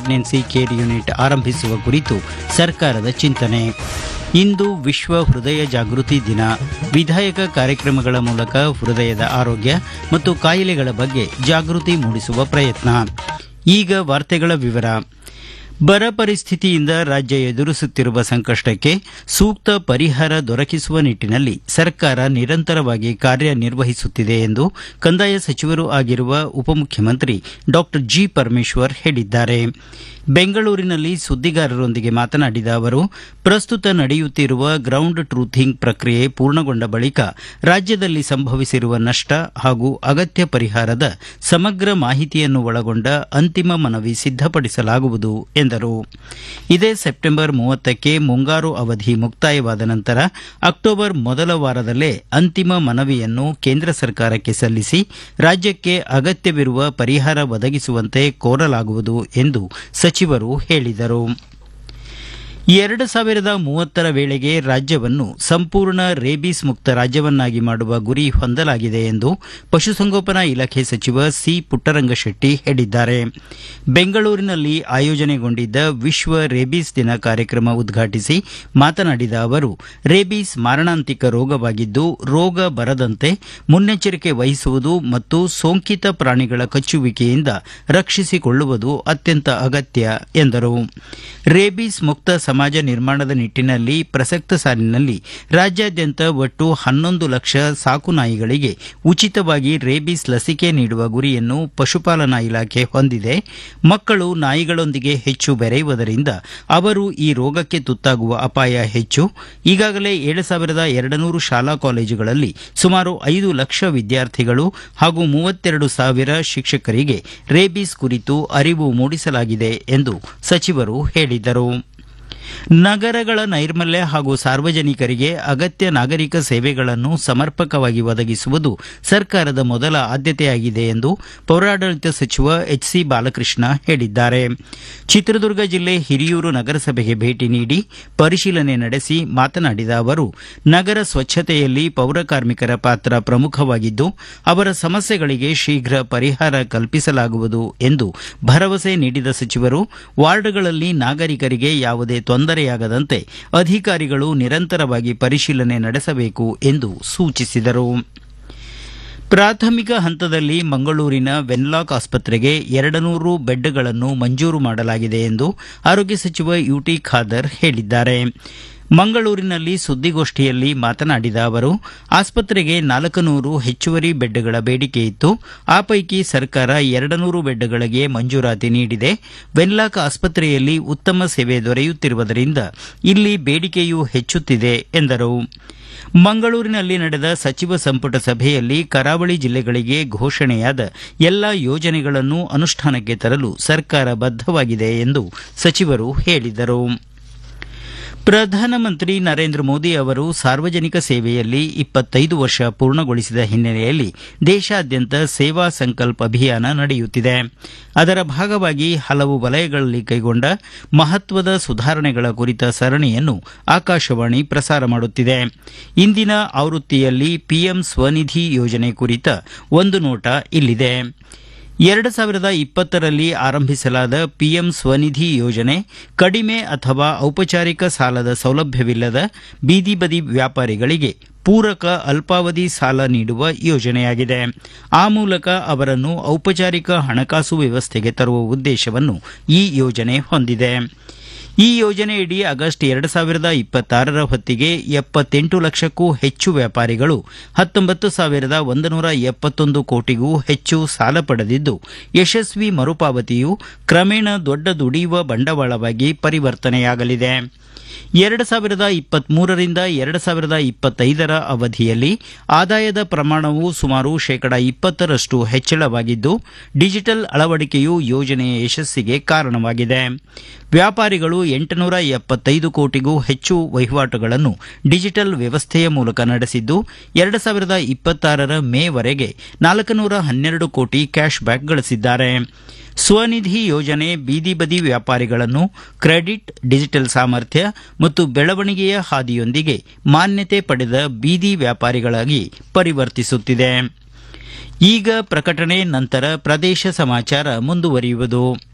pregnancy care unit ಆರಂಭಿಸುವ ಕುರಿತು ಸರ್ಕಾರದ ಚಿಂತನೆ ಇಂದು ವಿಶ್ವ ಹೃದಯ ಜಾಗೃತಿ ದಿನ ವಿಧಾಯಕ ಕಾರ್ಯಕ್ರಮಗಳ ಮೂಲಕ ಹೃದಯದ ಆರೋಗ್ಯ ಮತ್ತು ಕಾಯಿಲೆಗಳ ಬಗ್ಗೆ ಜಾಗೃತಿ ಮೂಡಿಸುವ ಪ್ರಯತ್ನ ಈಗ ವಾರ್ತೆಗಳ ವಿವರ ಬರ ಪರಿಸ್ಥಿತಿಯಿಂದ ರಾಜ್ಯ ಎದುರಿಸುತ್ತಿರುವ ಸಂಕಷ್ಟಕ್ಕೆ ಸೂಕ್ತ ಪರಿಹಾರ ದೊರಕಿಸುವ ನಿಟ್ಟಿನಲ್ಲಿ ಸರ್ಕಾರ ನಿರಂತರವಾಗಿ ಕಾರ್ಯನಿರ್ವಹಿಸುತ್ತಿದೆ ಎಂದು ಕಂದಾಯ ಸಚಿವರೂ ಆಗಿರುವ ಉಪಮುಖ್ಯಮಂತ್ರಿ ಡಾಕ್ಟರ್ ಜಿ ಪರಮೇಶ್ವರ್ ಹೇಳಿದ್ದಾರೆ ಬೆಂಗಳೂರಿನಲ್ಲಿ ಸುದ್ದಿಗಾರರೊಂದಿಗೆ ಮಾತನಾಡಿದ ಅವರು ಪ್ರಸ್ತುತ ನಡೆಯುತ್ತಿರುವ ಗ್ರೌಂಡ್ ಟ್ರೂಥಿಂಗ್ ಪ್ರಕ್ರಿಯೆ ಪೂರ್ಣಗೊಂಡ ಬಳಿಕ ರಾಜ್ಯದಲ್ಲಿ ಸಂಭವಿಸಿರುವ ನಷ್ಟ ಹಾಗೂ ಅಗತ್ಯ ಪರಿಹಾರದ ಸಮಗ್ರ ಮಾಹಿತಿಯನ್ನು ಒಳಗೊಂಡ ಅಂತಿಮ ಮನವಿ ಸಿದ್ದಪಡಿಸಲಾಗುವುದು ಎಂದರು ಇದೇ ಸೆಪ್ಟೆಂಬರ್ ಮೂವತ್ತಕ್ಕೆ ಮುಂಗಾರು ಅವಧಿ ಮುಕ್ತಾಯವಾದ ನಂತರ ಅಕ್ಟೋಬರ್ ಮೊದಲ ವಾರದಲ್ಲೇ ಅಂತಿಮ ಮನವಿಯನ್ನು ಕೇಂದ್ರ ಸರ್ಕಾರಕ್ಕೆ ಸಲ್ಲಿಸಿ ರಾಜ್ಯಕ್ಕೆ ಅಗತ್ಯವಿರುವ ಪರಿಹಾರ ಒದಗಿಸುವಂತೆ ಕೋರಲಾಗುವುದು ಎಂದು ಸಚಿವರು ಹೇಳಿದರು ಎರಡು ಸಾವಿರದ ಮೂವತ್ತರ ವೇಳೆಗೆ ರಾಜ್ಯವನ್ನು ಸಂಪೂರ್ಣ ರೇಬೀಸ್ ಮುಕ್ತ ರಾಜ್ಯವನ್ನಾಗಿ ಮಾಡುವ ಗುರಿ ಹೊಂದಲಾಗಿದೆ ಎಂದು ಪಶುಸಂಗೋಪನಾ ಇಲಾಖೆ ಸಚಿವ ಸಿ ಪುಟ್ಟರಂಗಶೆಟ್ಟಿ ಹೇಳಿದ್ದಾರೆ ಬೆಂಗಳೂರಿನಲ್ಲಿ ಆಯೋಜನೆಗೊಂಡಿದ್ದ ವಿಶ್ವ ರೇಬೀಸ್ ದಿನ ಕಾರ್ಯಕ್ರಮ ಉದ್ಘಾಟಿಸಿ ಮಾತನಾಡಿದ ಅವರು ರೇಬೀಸ್ ಮಾರಣಾಂತಿಕ ರೋಗವಾಗಿದ್ದು ರೋಗ ಬರದಂತೆ ಮುನ್ನೆಚ್ಚರಿಕೆ ವಹಿಸುವುದು ಮತ್ತು ಸೋಂಕಿತ ಪ್ರಾಣಿಗಳ ಕಚ್ಚುವಿಕೆಯಿಂದ ರಕ್ಷಿಸಿಕೊಳ್ಳುವುದು ಅತ್ಯಂತ ಅಗತ್ಯ ಎಂದರು ರೇಬೀಸ್ ಮುಕ್ತ ಸಮಾಜ ನಿರ್ಮಾಣದ ನಿಟ್ಟಿನಲ್ಲಿ ಪ್ರಸಕ್ತ ಸಾಲಿನಲ್ಲಿ ರಾಜ್ಯಾದ್ಯಂತ ಒಟ್ಟು ಹನ್ನೊಂದು ಲಕ್ಷ ಸಾಕು ನಾಯಿಗಳಿಗೆ ಉಚಿತವಾಗಿ ರೇಬೀಸ್ ಲಸಿಕೆ ನೀಡುವ ಗುರಿಯನ್ನು ಪಶುಪಾಲನಾ ಇಲಾಖೆ ಹೊಂದಿದೆ ಮಕ್ಕಳು ನಾಯಿಗಳೊಂದಿಗೆ ಹೆಚ್ಚು ಬೆರೆಯುವುದರಿಂದ ಅವರು ಈ ರೋಗಕ್ಕೆ ತುತ್ತಾಗುವ ಅಪಾಯ ಹೆಚ್ಚು ಈಗಾಗಲೇ ಏಳು ಸಾವಿರದ ಎರಡು ನೂರು ಶಾಲಾ ಕಾಲೇಜುಗಳಲ್ಲಿ ಸುಮಾರು ಐದು ಲಕ್ಷ ವಿದ್ಯಾರ್ಥಿಗಳು ಹಾಗೂ ಮೂವತ್ತೆರಡು ಸಾವಿರ ಶಿಕ್ಷಕರಿಗೆ ರೇಬೀಸ್ ಕುರಿತು ಅರಿವು ಮೂಡಿಸಲಾಗಿದೆ ಎಂದು ಸಚಿವರು ಹೇಳಿದರು ನಗರಗಳ ನೈರ್ಮಲ್ಯ ಹಾಗೂ ಸಾರ್ವಜನಿಕರಿಗೆ ಅಗತ್ಯ ನಾಗರಿಕ ಸೇವೆಗಳನ್ನು ಸಮರ್ಪಕವಾಗಿ ಒದಗಿಸುವುದು ಸರ್ಕಾರದ ಮೊದಲ ಆದ್ಯತೆಯಾಗಿದೆ ಎಂದು ಪೌರಾಡಳಿತ ಸಚಿವ ಎಚ್ ಸಿ ಬಾಲಕೃಷ್ಣ ಹೇಳಿದ್ದಾರೆ ಚಿತ್ರದುರ್ಗ ಜಿಲ್ಲೆ ಹಿರಿಯೂರು ನಗರಸಭೆಗೆ ಭೇಟಿ ನೀಡಿ ಪರಿಶೀಲನೆ ನಡೆಸಿ ಮಾತನಾಡಿದ ಅವರು ನಗರ ಸ್ವಚ್ಛತೆಯಲ್ಲಿ ಪೌರ ಕಾರ್ಮಿಕರ ಪಾತ್ರ ಪ್ರಮುಖವಾಗಿದ್ದು ಅವರ ಸಮಸ್ಯೆಗಳಿಗೆ ಶೀಘ್ರ ಪರಿಹಾರ ಕಲ್ಪಿಸಲಾಗುವುದು ಎಂದು ಭರವಸೆ ನೀಡಿದ ಸಚಿವರು ವಾರ್ಡ್ಗಳಲ್ಲಿ ನಾಗರಿಕರಿಗೆ ಯಾವುದೇ ತೊಂದರೆಯಾಗದಂತೆ ಅಧಿಕಾರಿಗಳು ನಿರಂತರವಾಗಿ ಪರಿಶೀಲನೆ ನಡೆಸಬೇಕು ಎಂದು ಸೂಚಿಸಿದರು ಪ್ರಾಥಮಿಕ ಹಂತದಲ್ಲಿ ಮಂಗಳೂರಿನ ವೆನ್ಲಾಕ್ ಆಸ್ಪತ್ರೆಗೆ ಎರಡು ನೂರು ಬೆಡ್ಗಳನ್ನು ಮಂಜೂರು ಮಾಡಲಾಗಿದೆ ಎಂದು ಆರೋಗ್ಯ ಸಚಿವ ಯುಟಿ ಖಾದರ್ ಹೇಳಿದ್ದಾರೆ ಮಂಗಳೂರಿನಲ್ಲಿ ಸುದ್ದಿಗೋಷ್ಠಿಯಲ್ಲಿ ಮಾತನಾಡಿದ ಅವರು ಆಸ್ಪತ್ರೆಗೆ ನಾಲ್ಕು ನೂರು ಹೆಚ್ಚುವರಿ ಬೆಡ್ಗಳ ಬೇಡಿಕೆ ಇತ್ತು ಆ ಪೈಕಿ ಸರ್ಕಾರ ಎರಡು ನೂರು ಬೆಡ್ಗಳಿಗೆ ಮಂಜೂರಾತಿ ನೀಡಿದೆ ವೆನ್ಲಾಕ್ ಆಸ್ಪತ್ರೆಯಲ್ಲಿ ಉತ್ತಮ ಸೇವೆ ದೊರೆಯುತ್ತಿರುವುದರಿಂದ ಇಲ್ಲಿ ಬೇಡಿಕೆಯೂ ಹೆಚ್ಚುತ್ತಿದೆ ಎಂದರು ಮಂಗಳೂರಿನಲ್ಲಿ ನಡೆದ ಸಚಿವ ಸಂಪುಟ ಸಭೆಯಲ್ಲಿ ಕರಾವಳಿ ಜಿಲ್ಲೆಗಳಿಗೆ ಘೋಷಣೆಯಾದ ಎಲ್ಲಾ ಯೋಜನೆಗಳನ್ನು ಅನುಷ್ಠಾನಕ್ಕೆ ತರಲು ಸರ್ಕಾರ ಬದ್ಧವಾಗಿದೆ ಎಂದು ಸಚಿವರು ಹೇಳಿದರು ಪ್ರಧಾನಮಂತ್ರಿ ನರೇಂದ್ರ ಮೋದಿ ಅವರು ಸಾರ್ವಜನಿಕ ಸೇವೆಯಲ್ಲಿ ಇಪ್ಪತ್ತೈದು ವರ್ಷ ಪೂರ್ಣಗೊಳಿಸಿದ ಹಿನ್ನೆಲೆಯಲ್ಲಿ ದೇಶಾದ್ಯಂತ ಸೇವಾ ಸಂಕಲ್ಪ ಅಭಿಯಾನ ನಡೆಯುತ್ತಿದೆ ಅದರ ಭಾಗವಾಗಿ ಹಲವು ವಲಯಗಳಲ್ಲಿ ಕೈಗೊಂಡ ಮಹತ್ವದ ಸುಧಾರಣೆಗಳ ಕುರಿತ ಸರಣಿಯನ್ನು ಆಕಾಶವಾಣಿ ಪ್ರಸಾರ ಮಾಡುತ್ತಿದೆ ಇಂದಿನ ಆವೃತ್ತಿಯಲ್ಲಿ ಪಿಎಂ ಸ್ವನಿಧಿ ಯೋಜನೆ ಕುರಿತ ಒಂದು ನೋಟ ಇಲ್ಲಿದೆ ಎರಡು ಸಾವಿರದ ಇಪ್ಪತ್ತರಲ್ಲಿ ಆರಂಭಿಸಲಾದ ಪಿಎಂ ಸ್ವನಿಧಿ ಯೋಜನೆ ಕಡಿಮೆ ಅಥವಾ ಔಪಚಾರಿಕ ಸಾಲದ ಸೌಲಭ್ಯವಿಲ್ಲದ ಬೀದಿ ಬದಿ ವ್ಯಾಪಾರಿಗಳಿಗೆ ಪೂರಕ ಅಲ್ಪಾವಧಿ ಸಾಲ ನೀಡುವ ಯೋಜನೆಯಾಗಿದೆ ಆ ಮೂಲಕ ಅವರನ್ನು ಔಪಚಾರಿಕ ಹಣಕಾಸು ವ್ಯವಸ್ಥೆಗೆ ತರುವ ಉದ್ದೇಶವನ್ನು ಈ ಯೋಜನೆ ಹೊಂದಿದೆ ಈ ಯೋಜನೆಯಡಿ ಆಗಸ್ಟ್ ಎರಡು ಸಾವಿರದ ಇಪ್ಪತ್ತಾರರ ಹೊತ್ತಿಗೆ ಎಪ್ಪತ್ತೆಂಟು ಲಕ್ಷಕ್ಕೂ ಹೆಚ್ಚು ವ್ಯಾಪಾರಿಗಳು ಹತ್ತೊಂಬತ್ತು ಸಾವಿರದ ಒಂದು ನೂರ ಎಪ್ಪತ್ತೊಂದು ಕೋಟಿಗೂ ಹೆಚ್ಚು ಸಾಲ ಪಡೆದಿದ್ದು ಯಶಸ್ವಿ ಮರುಪಾವತಿಯು ಕ್ರಮೇಣ ದೊಡ್ಡ ದುಡಿಯುವ ಬಂಡವಾಳವಾಗಿ ಪರಿವರ್ತನೆಯಾಗಲಿದೆ ಎರಡು ಸಾವಿರದ ಇಪ್ಪತ್ಮೂರರಿಂದ ಎರಡು ಸಾವಿರದ ಇಪ್ಪತ್ತೈದರ ಅವಧಿಯಲ್ಲಿ ಆದಾಯದ ಪ್ರಮಾಣವು ಸುಮಾರು ಶೇಕಡಾ ಇಪ್ಪತ್ತರಷ್ಟು ಹೆಚ್ಚಳವಾಗಿದ್ದು ಡಿಜಿಟಲ್ ಅಳವಡಿಕೆಯು ಯೋಜನೆಯ ಯಶಸ್ಸಿಗೆ ಕಾರಣವಾಗಿದೆ ವ್ಯಾಪಾರಿಗಳು ಎಂಟುನೂರ ಎಪ್ಪತ್ತೈದು ಕೋಟಿಗೂ ಹೆಚ್ಚು ವಹಿವಾಟುಗಳನ್ನು ಡಿಜಿಟಲ್ ವ್ಯವಸ್ಥೆಯ ಮೂಲಕ ನಡೆಸಿದ್ದು ಎರಡು ಸಾವಿರದ ಇಪ್ಪತ್ತಾರರ ಮೇವರೆಗೆ ನಾಲ್ಕುನೂರ ಹನ್ನೆರಡು ಕೋಟಿ ಕ್ಯಾಶ್ ಬ್ಯಾಕ್ ಗಳಿಸಿದ್ದಾರೆ ಸ್ವನಿಧಿ ಯೋಜನೆ ಬೀದಿ ಬದಿ ವ್ಯಾಪಾರಿಗಳನ್ನು ಕ್ರೆಡಿಟ್ ಡಿಜಿಟಲ್ ಸಾಮರ್ಥ್ಯ ಮತ್ತು ಬೆಳವಣಿಗೆಯ ಹಾದಿಯೊಂದಿಗೆ ಮಾನ್ಯತೆ ಪಡೆದ ಬೀದಿ ವ್ಯಾಪಾರಿಗಳಾಗಿ ಪರಿವರ್ತಿಸುತ್ತಿದೆ ಈಗ ಪ್ರಕಟಣೆ ನಂತರ ಪ್ರದೇಶ ಸಮಾಚಾರ ಮುಂದುವರಿಯುವುದು